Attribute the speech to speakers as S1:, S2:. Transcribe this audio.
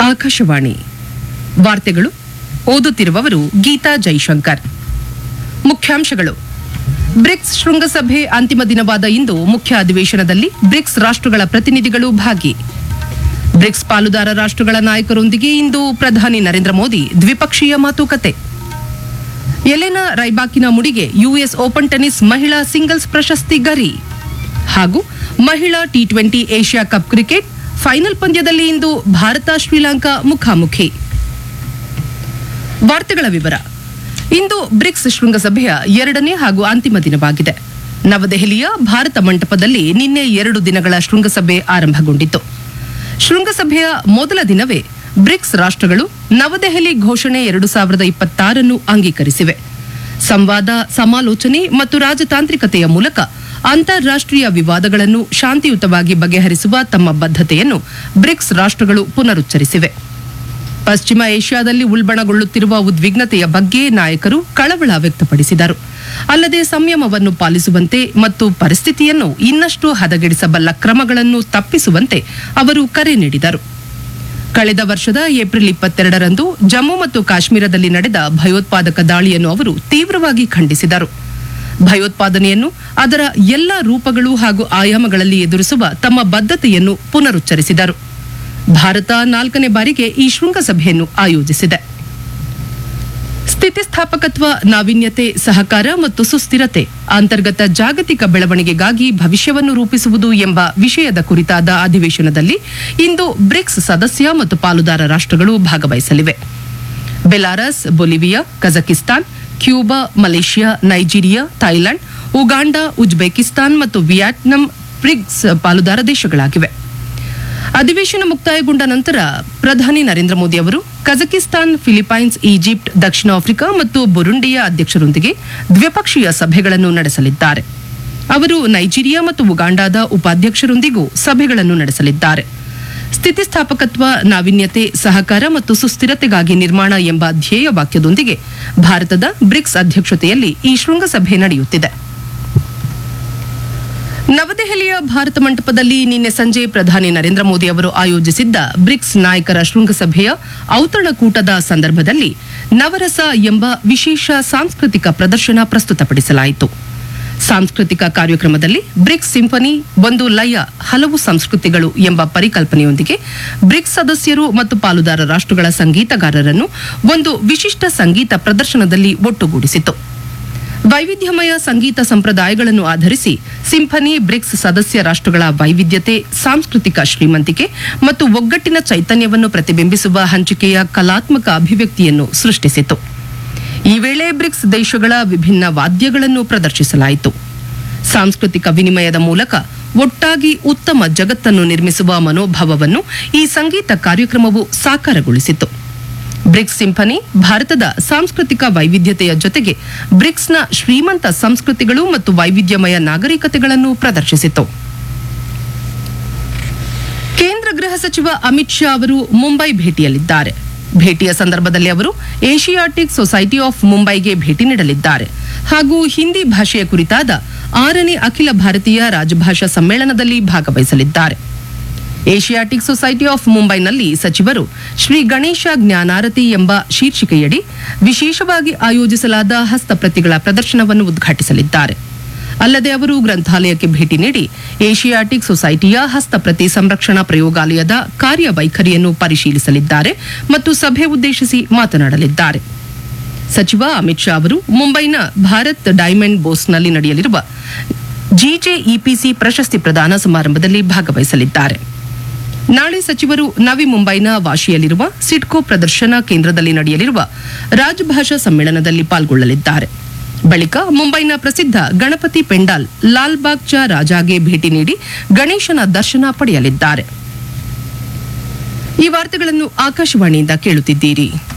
S1: ಆಕಾಶವಾಣಿ ವಾರ್ತೆಗಳು ಓದುತ್ತಿರುವವರು ಗೀತಾ ಜೈಶಂಕರ್ ಮುಖ್ಯಾಂಶಗಳು ಬ್ರಿಕ್ಸ್ ಶೃಂಗಸಭೆ ಅಂತಿಮ ದಿನವಾದ ಇಂದು ಮುಖ್ಯ ಅಧಿವೇಶನದಲ್ಲಿ ಬ್ರಿಕ್ಸ್ ರಾಷ್ಟ್ರಗಳ ಪ್ರತಿನಿಧಿಗಳು ಭಾಗಿ ಬ್ರಿಕ್ಸ್ ಪಾಲುದಾರ ರಾಷ್ಟ್ರಗಳ ನಾಯಕರೊಂದಿಗೆ ಇಂದು ಪ್ರಧಾನಿ ನರೇಂದ್ರ ಮೋದಿ ದ್ವಿಪಕ್ಷೀಯ ಮಾತುಕತೆ ಎಲೆನಾ ರೈಬಾಕಿನ ಮುಡಿಗೆ ಯುಎಸ್ ಓಪನ್ ಟೆನಿಸ್ ಮಹಿಳಾ ಸಿಂಗಲ್ಸ್ ಪ್ರಶಸ್ತಿ ಗರಿ ಹಾಗೂ ಮಹಿಳಾ T twenty Asia cup cricket final ಪಂದ್ಯದಲ್ಲಿ ಇಂದು ಭಾರತ ಶ್ರೀಲಂಕಾ ಮುಖಾಮುಖಿ ವಾರ್ತೆಗಳ ವಿವರ ಇಂದು ಬ್ರಿಕ್ಸ್ ಶೃಂಗಸಭೆಯ ಎರಡನೇ ಹಾಗೂ ಅಂತಿಮ ದಿನವಾಗಿದೆ ನವದೆಹಲಿಯ ಭಾರತ ಮಂಟಪದಲ್ಲಿ ನಿನ್ನೆ ಎರಡು ದಿನಗಳ ಶೃಂಗಸಭೆ ಆರಂಭಗೊಂಡಿತು ಶೃಂಗಸಭೆಯ ಮೊದಲ ದಿನವೇ ಬ್ರಿಕ್ಸ್ ರಾಷ್ಟ್ರಗಳು ನವದೆಹಲಿ ಘೋಷಣೆ ಎರಡು ಸಾವಿರದ ಇಪ್ಪತ್ತಾರನ್ನು ಅಂಗೀಕರಿಸಿವೆ ಸಂವಾದ ಸಮಾಲೋಚನೆ ಮತ್ತು ರಾಜತಾಂತ್ರಿಕತೆಯ ಮೂಲಕ ಅಂತಾರಾಷ್ಟ್ರೀಯ ವಿವಾದಗಳನ್ನು ಶಾಂತಿಯುತವಾಗಿ ಬಗೆಹರಿಸುವ ತಮ್ಮ ಬದ್ಧತೆಯನ್ನು ಬ್ರಿಕ್ಸ್ ರಾಷ್ಟ್ರಗಳು ಪುನರುಚ್ಚರಿಸಿವೆ ಪಶ್ಚಿಮ ಏಷ್ಯಾದಲ್ಲಿ ಉಲ್ಬಣಗೊಳ್ಳುತ್ತಿರುವ ಉದ್ವಿಗ್ನತೆಯ ಬಗ್ಗೆ ನಾಯಕರು ಕಳವಳ ವ್ಯಕ್ತಪಡಿಸಿದರು ಅಲ್ಲದೆ ಸಂಯಮವನ್ನು ಪಾಲಿಸುವಂತೆ ಮತ್ತು ಪರಿಸ್ಥಿತಿಯನ್ನು ಇನ್ನಷ್ಟು ಹದಗೆಡಿಸಬಲ್ಲ ಕ್ರಮಗಳನ್ನು ತಪ್ಪಿಸುವಂತೆ ಅವರು ಕರೆ ನೀಡಿದರು ಕಳೆದ ವರ್ಷದ ಏಪ್ರಿಲ್ ಇಪ್ಪತ್ತೆರಡರಂದು ಜಮ್ಮು ಮತ್ತು ಕಾಶ್ಮೀರದಲ್ಲಿ ನಡೆದ ಭಯೋತ್ಪಾದಕ ದಾಳಿಯನ್ನು ಅವರು ತೀವ್ರವಾಗಿ ಖಂಡಿಸಿದರು ಭಯೋತ್ಪಾದನೆಯನ್ನು ಅದರ ಎಲ್ಲ ರೂಪಗಳು ಹಾಗೂ ಆಯಾಮಗಳಲ್ಲಿ ಎದುರಿಸುವ ತಮ್ಮ ಬದ್ಧತೆಯನ್ನು ಪುನರುಚ್ಚರಿಸಿದರು ಭಾರತ ನಾಲ್ಕನೇ ಬಾರಿಗೆ ಈ ಶೃಂಗಸಭೆಯನ್ನು ಆಯೋಜಿಸಿದೆ ಸ್ಥಿತಿಸ್ಥಾಪಕತ್ವ ನಾವೀನ್ಯತೆ ಸಹಕಾರ ಮತ್ತು ಸುಸ್ಥಿರತೆ ಅಂತರ್ಗತ ಜಾಗತಿಕ ಬೆಳವಣಿಗೆಗಾಗಿ ಭವಿಷ್ಯವನ್ನು ರೂಪಿಸುವುದು ಎಂಬ ವಿಷಯದ ಕುರಿತಾದ ಅಧಿವೇಶನದಲ್ಲಿ ಇಂದು ಬ್ರಿಕ್ಸ್ ಸದಸ್ಯ ಮತ್ತು ಪಾಲುದಾರ ರಾಷ್ಟ್ರಗಳು ಭಾಗವಹಿಸಲಿವೆ Belarus Bolivia Kazakhstan Cuba Malaysia Nigeria Thailand Uganda Uzbekistan ಮತ್ತು ವಿಯೆಟ್ನಾಂ ಬ್ರಿಕ್ಸ್ ಪಾಲುದಾರ ದೇಶಗಳಾಗಿವೆ ಅಧಿವೇಶನ ಮುಕ್ತಾಯಗೊಂಡ ನಂತರ ಪ್ರಧಾನಿ ನರೇಂದ್ರ ಮೋದಿ ಅವರು ಕಜಕಿಸ್ತಾನ್ ಫಿಲಿಪೈನ್ಸ್ ಈಜಿಪ್ಟ್ ದಕ್ಷಿಣ ಆಫ್ರಿಕಾ ಮತ್ತು ಬುರುಂಡಿಯ ಅಧ್ಯಕ್ಷರೊಂದಿಗೆ ದ್ವಿಪಕ್ಷೀಯ ಸಭೆಗಳನ್ನು ನಡೆಸಲಿದ್ದಾರೆ ಅವರು ನೈಜೀರಿಯಾ ಮತ್ತು ಉಗಾಂಡಾದ ಉಪಾಧ್ಯಕ್ಷರೊಂದಿಗೂ ಸಭೆಗಳನ್ನು ನಡೆಸಲಿದ್ದಾರೆ ಸ್ಥಿತಿಸ್ಥಾಪಕತ್ವ ನಾವೀನ್ಯತೆ ಸಹಕಾರ ಮತ್ತು ಸುಸ್ಥಿರತೆಗಾಗಿ ನಿರ್ಮಾಣ ಎಂಬ ಧ್ಯೇಯ ವಾಕ್ಯದೊಂದಿಗೆ ಭಾರತದ ಬ್ರಿಕ್ಸ್ ಅಧ್ಯಕ್ಷತೆಯಲ್ಲಿ ಈ ಶೃಂಗಸಭೆ ನಡೆಯುತ್ತಿದೆ ನವದೆಹಲಿಯ ಭಾರತ ಮಂಟಪದಲ್ಲಿ ನಿನ್ನೆ ಸಂಜೆ ಪ್ರಧಾನಿ ನರೇಂದ್ರ ಮೋದಿ ಅವರು ಆಯೋಜಿಸಿದ್ದ ಬ್ರಿಕ್ಸ್ ನಾಯಕರ ಶೃಂಗಸಭೆಯ ಔತಣಕೂಟದ ಸಂದರ್ಭದಲ್ಲಿ ನವರಸ ಎಂಬ ವಿಶೇಷ ಸಾಂಸ್ಕೃತಿಕ ಪ್ರದರ್ಶನ ಪ್ರಸ್ತುತಪಡಿಸಲಾಯಿತು ಸಾಂಸ್ಕೃತಿಕ ಕಾರ್ಯಕ್ರಮದಲ್ಲಿ ಬ್ರಿಕ್ಸ್ ಸಿಂಫನಿ ಒಂದು ಲಯ ಹಲವು ಸಂಸ್ಕೃತಿಗಳು ಎಂಬ ಪರಿಕಲ್ಪನೆಯೊಂದಿಗೆ ಬ್ರಿಕ್ಸ್ ಸದಸ್ಯರು ಮತ್ತು ಪಾಲುದಾರ ರಾಷ್ಟ್ರಗಳ ಸಂಗೀತಗಾರರನ್ನು ಒಂದು ವಿಶಿಷ್ಟ ಸಂಗೀತ ಪ್ರದರ್ಶನದಲ್ಲಿ ಒಟ್ಟುಗೂಡಿಸಿತು ವೈವಿಧ್ಯಮಯ ಸಂಗೀತ ಸಂಪ್ರದಾಯಗಳನ್ನು ಆಧರಿಸಿ ಸಿಂಫನಿ ಬ್ರಿಕ್ಸ್ ಸದಸ್ಯ ರಾಷ್ಟ್ರಗಳ ವೈವಿಧ್ಯತೆ ಸಾಂಸ್ಕೃತಿಕ ಶ್ರೀಮಂತಿಕೆ ಮತ್ತು ಒಗ್ಗಟ್ಟಿನ ಚೈತನ್ಯವನ್ನು ಪ್ರತಿಬಿಂಬಿಸುವ ಹಂಚಿಕೆಯ ಕಲಾತ್ಮಕ ಅಭಿವ್ಯಕ್ತಿಯನ್ನು ಸೃಷ್ಟಿಸಿತು ಈ ವೇಳೆ ಬ್ರಿಕ್ಸ್ ದೇಶಗಳ ವಿಭಿನ್ನ ವಾದ್ಯಗಳನ್ನು ಪ್ರದರ್ಶಿಸಲಾಯಿತು ಸಾಂಸ್ಕೃತಿಕ ವಿನಿಮಯದ ಮೂಲಕ ಒಟ್ಟಾಗಿ ಉತ್ತಮ ಜಗತ್ತನ್ನು ನಿರ್ಮಿಸುವ ಮನೋಭಾವವನ್ನು ಈ ಸಂಗೀತ ಕಾರ್ಯಕ್ರಮವು ಸಾಕಾರಗೊಳಿಸಿತು ಬ್ರಿಕ್ಸ್ ಸಿಂಫನಿ ಭಾರತದ ಸಾಂಸ್ಕೃತಿಕ ವೈವಿಧ್ಯತೆಯ ಜೊತೆಗೆ ಬ್ರಿಕ್ಸ್ನ ಶ್ರೀಮಂತ ಸಂಸ್ಕೃತಿಗಳು ಮತ್ತು ವೈವಿಧ್ಯಮಯ ನಾಗರಿಕತೆಗಳನ್ನು ಪ್ರದರ್ಶಿಸಿತು ಕೇಂದ್ರ ಗೃಹ ಸಚಿವ ಅಮಿತ್ ಶಾ ಅವರು ಮುಂಬೈ ಭೇಟಿಯಲ್ಲಿದ್ದಾರೆ ಭೇಟಿಯ ಸಂದರ್ಭದಲ್ಲಿ ಅವರು ಏಷಿಯಾಟಿಕ್ ಸೊಸೈಟಿ ಆಫ್ ಮುಂಬೈಗೆ ಭೇಟಿ ನೀಡಲಿದ್ದಾರೆ ಹಾಗೂ ಹಿಂದಿ ಭಾಷೆಯ ಕುರಿತಾದ ಆರನೇ ಅಖಿಲ ಭಾರತೀಯ ರಾಜಭಾಷಾ ಸಮ್ಮೇಳನದಲ್ಲಿ ಭಾಗವಹಿಸಲಿದ್ದಾರೆ ಏಷಿಯಾಟಿಕ್ ಸೊಸೈಟಿ ಆಫ್ ಮುಂಬೈನಲ್ಲಿ ಸಚಿವರು ಶ್ರೀ ಗಣೇಶ ಜ್ಞಾನಾರತಿ ಎಂಬ ಶೀರ್ಷಿಕೆಯಡಿ ವಿಶೇಷವಾಗಿ ಆಯೋಜಿಸಲಾದ ಹಸ್ತಪ್ರತಿಗಳ ಪ್ರದರ್ಶನವನ್ನು ಉದ್ಘಾಟಿಸಲಿದ್ದಾರೆ ಅಲ್ಲದೆ ಅವರು ಗ್ರಂಥಾಲಯಕ್ಕೆ ಭೇಟಿ ನೀಡಿ ಏಷಿಯಾಟಿಕ್ ಸೊಸೈಟಿಯ ಹಸ್ತಪ್ರತಿ ಸಂರಕ್ಷಣಾ ಪ್ರಯೋಗಾಲಯದ ಕಾರ್ಯವೈಖರಿಯನ್ನು ಪರಿಶೀಲಿಸಲಿದ್ದಾರೆ ಮತ್ತು ಸಭೆ ಉದ್ದೇಶಿಸಿ ಮಾತನಾಡಲಿದ್ದಾರೆ ಸಚಿವ ಅಮಿತ್ ಶಾ ಅವರು ಮುಂಬೈನ ಭಾರತ್ ಡೈಮಂಡ್ ಬೋಸ್ನಲ್ಲಿ ನಡೆಯಲಿರುವ ಜಿಜೆಇಪಿಸಿ ಪ್ರಶಸ್ತಿ ಪ್ರದಾನ ಸಮಾರಂಭದಲ್ಲಿ ಭಾಗವಹಿಸಲಿದ್ದಾರೆ ನಾಳೆ ಸಚಿವರು ನವಿ ಮುಂಬೈನ ವಾಶಿಯಲ್ಲಿರುವ ಸಿಡ್ಕೋ ಪ್ರದರ್ಶನ ಕೇಂದ್ರದಲ್ಲಿ ನಡೆಯಲಿರುವ ರಾಜಭಾಷಾ ಸಮ್ಮೇಳನದಲ್ಲಿ ಪಾಲ್ಗೊಳ್ಳಲಿದ್ದಾರೆ ಬಳಿಕ ಮುಂಬೈನ ಪ್ರಸಿದ್ಧ ಗಣಪತಿ ಪೆಂಡಾಲ್ ಲಾಲ್ಬಾಗ್ ಚಾ ರಾಜಾಗೆ ಭೇಟಿ ನೀಡಿ ಗಣೇಶನ ದರ್ಶನ ಪಡೆಯಲಿದ್ದಾರೆ ಈ ವಾರ್ತೆಗಳನ್ನು ಆಕಾಶವಾಣಿಯಿಂದ ಕೇಳುತ್ತಿದ್ದೀರಿ